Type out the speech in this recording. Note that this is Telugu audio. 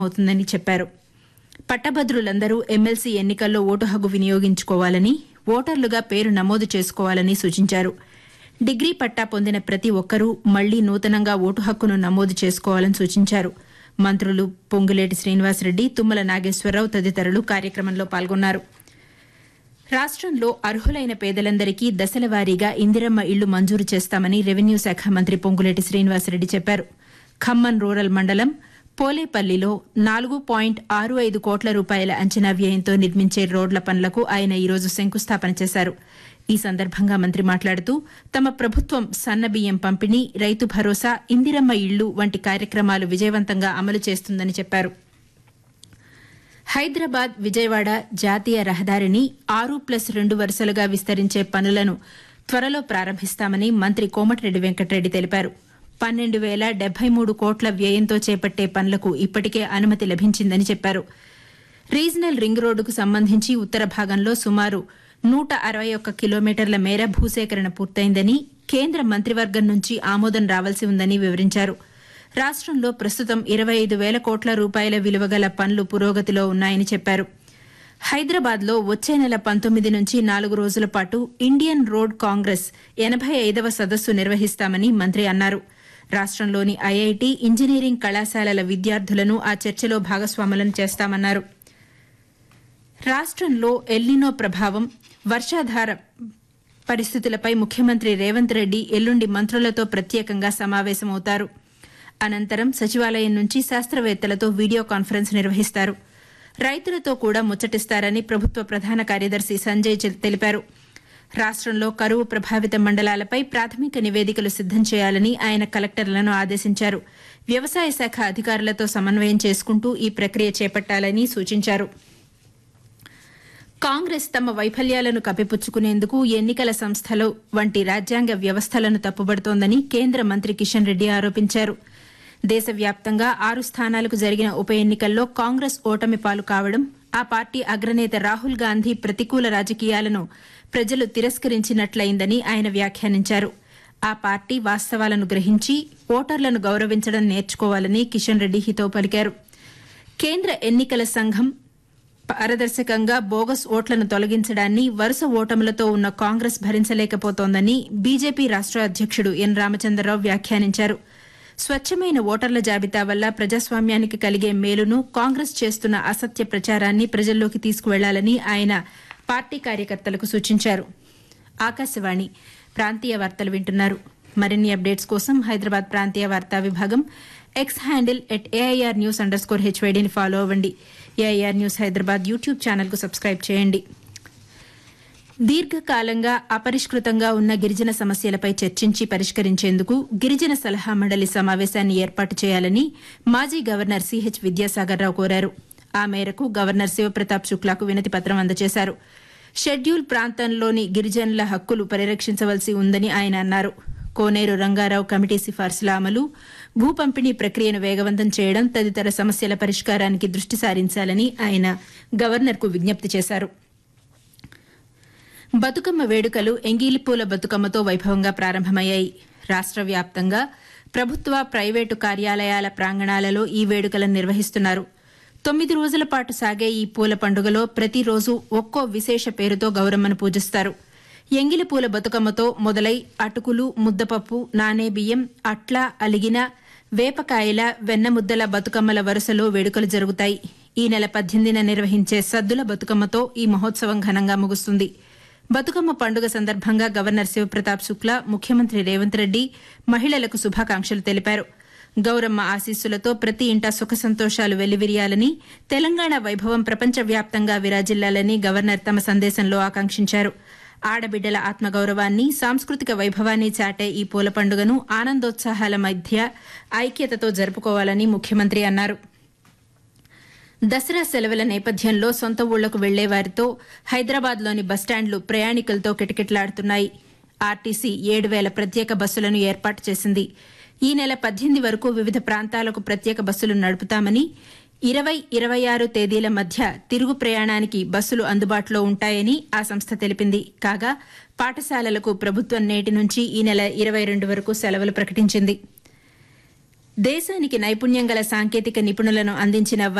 అవుతుందని చెప్పారు పట్టభద్రులందరూ ఎమ్మెల్సీ ఎన్నికల్లో ఓటు హక్కు వినియోగించుకోవాలని ఓటర్లుగా పేరు నమోదు చేసుకోవాలని సూచించారు డిగ్రీ పట్టా పొందిన ప్రతి ఒక్కరూ మళ్లీ నూతనంగా ఓటు హక్కును నమోదు చేసుకోవాలని సూచించారు మంత్రులు పొంగులేటి శ్రీనివాసరెడ్డి తుమ్మల నాగేశ్వరరావు తదితరులు కార్యక్రమంలో పాల్గొన్నారు రాష్ట్రంలో అర్హులైన పేదలందరికీ దశలవారీగా ఇందిరమ్మ ఇళ్లు మంజూరు చేస్తామని రెవెన్యూ శాఖ మంత్రి పొంగులేటి శ్రీనివాసరెడ్డి చెప్పారు ఖమ్మం రూరల్ మండలం పోలేపల్లిలో నాలుగు పాయింట్ ఆరు ఐదు కోట్ల రూపాయల అంచనా వ్యయంతో నిర్మించే రోడ్ల పనులకు ఆయన ఈరోజు శంకుస్థాపన చేశారు ఈ సందర్భంగా మంత్రి మాట్లాడుతూ తమ ప్రభుత్వం సన్నబియ్యం పంపిణీ రైతు భరోసా ఇందిరమ్మ ఇళ్లు వంటి కార్యక్రమాలు విజయవంతంగా అమలు చేస్తుందని చెప్పారు హైదరాబాద్ విజయవాడ జాతీయ రహదారిని ఆరు ప్లస్ రెండు వరుసలుగా విస్తరించే పనులను త్వరలో ప్రారంభిస్తామని మంత్రి కోమటిరెడ్డి వెంకటరెడ్డి తెలిపారు పన్నెండు వేల డెబ్బై మూడు కోట్ల వ్యయంతో చేపట్టే పనులకు ఇప్పటికే అనుమతి లభించిందని చెప్పారు రీజనల్ రింగ్ రోడ్డుకు సంబంధించి ఉత్తర భాగంలో సుమారు నూట అరవై ఒక్క కిలోమీటర్ల మేర భూసేకరణ పూర్తయిందని కేంద్ర మంత్రివర్గం నుంచి ఆమోదం రావాల్సి ఉందని వివరించారు రాష్ట్రంలో ప్రస్తుతం ఇరవై ఐదు వేల కోట్ల రూపాయల విలువగల పనులు పురోగతిలో ఉన్నాయని చెప్పారు హైదరాబాద్లో వచ్చే నెల పంతొమ్మిది నుంచి నాలుగు రోజుల పాటు ఇండియన్ రోడ్ కాంగ్రెస్ ఎనభై ఐదవ సదస్సు నిర్వహిస్తామని మంత్రి అన్నారు రాష్ట్రంలోని ఐఐటి ఇంజనీరింగ్ కళాశాలల విద్యార్థులను ఆ చర్చలో భాగస్వాములను చేస్తామన్నారు రాష్ట్రంలో ఎల్నినో ప్రభావం వర్షాధార పరిస్థితులపై ముఖ్యమంత్రి రేవంత్ రెడ్డి ఎల్లుండి మంత్రులతో ప్రత్యేకంగా సమావేశమవుతారు అనంతరం సచివాలయం నుంచి శాస్త్రవేత్తలతో వీడియో కాన్ఫరెన్స్ నిర్వహిస్తారు రైతులతో కూడా ముచ్చటిస్తారని ప్రభుత్వ ప్రధాన కార్యదర్శి సంజయ్ చె- తెలిపారు రాష్ట్రంలో కరువు ప్రభావిత మండలాలపై ప్రాథమిక నివేదికలు సిద్దం చేయాలని ఆయన కలెక్టర్లను ఆదేశించారు వ్యవసాయ శాఖ అధికారులతో సమన్వయం చేసుకుంటూ ఈ ప్రక్రియ చేపట్టాలని సూచించారు కాంగ్రెస్ తమ వైఫల్యాలను కప్పిపుచ్చుకునేందుకు ఎన్నికల సంస్థలు వంటి రాజ్యాంగ వ్యవస్థలను తప్పుబడుతోందని కేంద్ర మంత్రి కిషన్ రెడ్డి ఆరోపించారు దేశవ్యాప్తంగా ఆరు స్థానాలకు జరిగిన ఉప ఎన్నికల్లో కాంగ్రెస్ ఓటమి పాలు కావడం ఆ పార్టీ అగ్రనేత రాహుల్ గాంధీ ప్రతికూల రాజకీయాలను ప్రజలు తిరస్కరించినట్లయిందని ఆయన వ్యాఖ్యానించారు ఆ పార్టీ వాస్తవాలను గ్రహించి ఓటర్లను గౌరవించడం నేర్చుకోవాలని కిషన్ రెడ్డి హితవు పలికారు కేంద్ర ఎన్నికల సంఘం పారదర్శకంగా బోగస్ ఓట్లను తొలగించడాన్ని వరుస ఓటములతో ఉన్న కాంగ్రెస్ భరించలేకపోతోందని బీజేపీ రాష్ట అధ్యక్షుడు ఎన్ రామచంద్రరావు వ్యాఖ్యానించారు స్వచ్ఛమైన ఓటర్ల జాబితా వల్ల ప్రజాస్వామ్యానికి కలిగే మేలును కాంగ్రెస్ చేస్తున్న అసత్య ప్రచారాన్ని ప్రజల్లోకి తీసుకువెళ్లాలని ఆయన పార్టీ కార్యకర్తలకు సూచించారు ఆకాశవాణి ప్రాంతీయ వార్తలు వింటున్నారు మరిన్ని అప్డేట్స్ కోసం హైదరాబాద్ ప్రాంతీయ వార్తా విభాగం X handle at AIR news underscore స్కోర్ హెచ్వైడీని ఫాలో అవ్వండి ఏఐఆర్ న్యూస్ హైదరాబాద్ యూట్యూబ్ ఛానల్కు సబ్స్క్రైబ్ చేయండి దీర్ఘకాలంగా అపరిష్కృతంగా ఉన్న గిరిజన సమస్యలపై చర్చించి పరిష్కరించేందుకు గిరిజన సలహా మండలి సమావేశాన్ని ఏర్పాటు చేయాలని మాజీ గవర్నర్ సిహెచ్ విద్యాసాగర్ రావు కోరారు ఆ మేరకు గవర్నర్ శివప్రతాప్ శుక్లాకు వినతి పత్రం అందజేశారు షెడ్యూల్ ప్రాంతంలోని గిరిజనుల హక్కులు పరిరక్షించవలసి ఉందని ఆయన అన్నారు కోనేరు రంగారావు కమిటీ సిఫార్సుల అమలు భూ పంపిణీ ప్రక్రియను వేగవంతం చేయడం తదితర సమస్యల పరిష్కారానికి దృష్టి సారించాలని ఆయన గవర్నర్కు విజ్ఞప్తి చేశారు బతుకమ్మ వేడుకలు ఎంగిలిపూల బతుకమ్మతో వైభవంగా ప్రారంభమయ్యాయి రాష్ట్ర వ్యాప్తంగా ప్రభుత్వ ప్రైవేటు కార్యాలయాల ప్రాంగణాలలో ఈ వేడుకలను నిర్వహిస్తున్నారు తొమ్మిది రోజుల పాటు సాగే ఈ పూల పండుగలో ప్రతిరోజు ఒక్కో విశేష పేరుతో గౌరమ్మను పూజిస్తారు ఎంగిలి పూల బతుకమ్మతో మొదలై అటుకులు ముద్దపప్పు నానే బియ్యం అట్ల అలిగిన వేపకాయల వెన్నముద్దల బతుకమ్మల వరుసలో వేడుకలు జరుగుతాయి ఈ నెల పద్దెనిమిదిన నిర్వహించే సద్దుల బతుకమ్మతో ఈ మహోత్సవం ఘనంగా ముగుస్తుంది బతుకమ్మ పండుగ సందర్భంగా గవర్నర్ శివప్రతాప్ శుక్లా ముఖ్యమంత్రి రేవంత్ రెడ్డి మహిళలకు శుభాకాంక్షలు తెలిపారు గౌరమ్మ ఆశీస్సులతో ప్రతి ఇంటా సుఖ సంతోషాలు వెల్లివిరియాలని తెలంగాణ వైభవం ప్రపంచవ్యాప్తంగా విరాజిల్లాలని గవర్నర్ తమ సందేశంలో ఆకాంక్షించారు ఆడబిడ్డల ఆత్మగౌరవాన్ని సాంస్కృతిక వైభవాన్ని చాటే ఈ పూల పండుగను ఆనందోత్సాహాల మధ్య ఐక్యతతో జరుపుకోవాలని ముఖ్యమంత్రి అన్నారు దసరా సెలవుల నేపథ్యంలో సొంత ఊళ్లకు వెళ్లే వారితో హైదరాబాద్లోని బస్టాండ్లు ప్రయాణికులతో కిటకిటలాడుతున్నాయి ఆర్టీసీ ఏడు వేల ప్రత్యేక బస్సులను ఏర్పాటు చేసింది ఈ నెల పద్దెనిమిది వరకు వివిధ ప్రాంతాలకు ప్రత్యేక బస్సులు నడుపుతామని ఇరవై ఇరవై ఆరు తేదీల మధ్య తిరుగు ప్రయాణానికి బస్సులు అందుబాటులో ఉంటాయని ఆ సంస్థ తెలిపింది కాగా పాఠశాలలకు ప్రభుత్వం నేటి నుంచి ఈ నెల ఇరవై రెండు వరకు సెలవులు ప్రకటించింది దేశానికి నైపుణ్యం గల సాంకేతిక నిపుణులను అందించిన